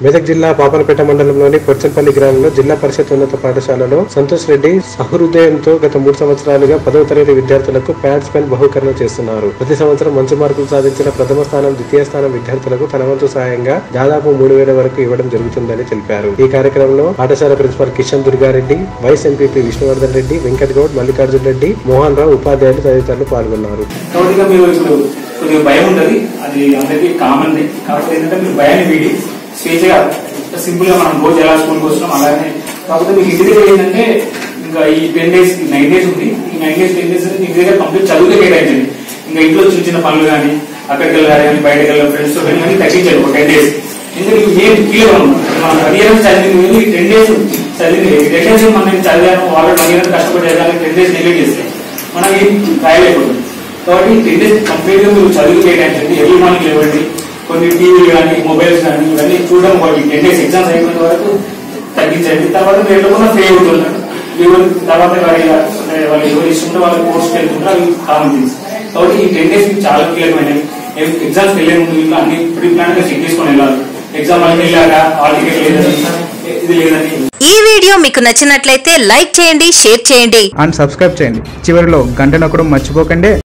మెదక్ జిల్లా పాపనపేట మండలంలోని కొర్చంపల్లి గ్రామంలో జిల్లా పరిషత్ ఉన్నత పాఠశాలలో సంతోష్ రెడ్డి సహృదయంతో గత మూడు సంవత్సరాలుగా పదవ తరగతి విద్యార్థులకు ప్యాడ్స్ పెన్ బహుకరణ చేస్తున్నారు ప్రతి సంవత్సరం మంచి మార్కులు సాధించిన ప్రథమ స్థానం ద్వితీయ స్థానం విద్యార్థులకు తన వంతు సాయంగా దాదాపు మూడు వేల వరకు ఇవ్వడం జరుగుతుందని తెలిపారు ఈ కార్యక్రమంలో పాఠశాల principal Kishan Durgareddy vice MPP Vishnuvardhan Reddy Venkat Goud Mallikarjun Reddy Mohan Rao ఉపాధ్యాయులు తదితరులు పాల్గొన్నారు కాబట్టి మీరు ఇప్పుడు కొద్దిగా భయం ఉంటుంది అది అందరికీ కామన్ కాబట్టి ఏంటంటే మీరు భయాన్ని వీడి స్వేచ్ఛగా సింపుల్ గా మనం రోజు ఎలా స్కూల్కి వస్తున్నాం అలానే కాకపోతే మీకు ఇంటి దగ్గర ఏంటంటే ఇంకా ఈ టెన్ డేస్ నైన్ డేస్ ఉంది ఈ నైన్ డేస్ టెన్ డేస్ ఇంటి దగ్గర కంప్లీట్ చదువుతే కేటాయించండి ఇంకా ఇంట్లో చిన్న చిన్న పనులు కానీ అక్కడికి వెళ్ళాలి కానీ బయటకు వెళ్ళాలి ఫ్రెండ్స్ తో కానీ తగ్గించాలి ఒక టెన్ డేస్ ఎందుకంటే ఇవి ఏం క్లియర్ ఉన్నాం మనం వన్ ఇయర్ చదివింది ఈ టెన్ డేస్ చదివింది టెన్ డేస్ మనం నేను చదివాను వాళ్ళు వన్ ఇయర్ కష్టపడి చదివాను టెన్ డేస్ నెగ్లెక్ట్ చేస్తే మనం ఏం రాయలేకపోతుంది కాబట్టి టెన్ డేస్ కంప్లీట్ గా మీరు చదువు కేటాయించండి ఎర్లీ మార్నింగ్ లేవండి కొన్ని టీవీలు కానీ మొబైల్స్ కానీ ఇవన్నీ చూడడం ఒకటి టెన్ డేస్ ఎగ్జామ్స్ అయిపోయిన వరకు తగ్గించండి తర్వాత మీరు ఎట్లా ఫ్రీ అవుతున్నారు ఎవరు తర్వాత వారి అంటే వాళ్ళు ఎవరు ఇష్టం వాళ్ళ కోర్స్కి వెళ్తుంటారు అవి కామన్ థింగ్స్ కాబట్టి ఈ టెన్ డేస్ మీకు చాలా కీలకమైనవి ఎగ్జామ్స్ వెళ్ళే ముందు ఇంట్లో అన్ని ప్రీ ప్లాన్ గా చెక్ చేసుకొని వెళ్ళాలి ఎగ్జామ్ అని వెళ్ళాక హాల్ టికెట్ లేదని ఇది లేదని ఈ వీడియో మీకు నచ్చినట్లయితే లైక్ చేయండి షేర్ చేయండి అండ్ సబ్స్క్రైబ్ చేయండి చివరిలో గంట నొక్కడం మర్చిపోకండి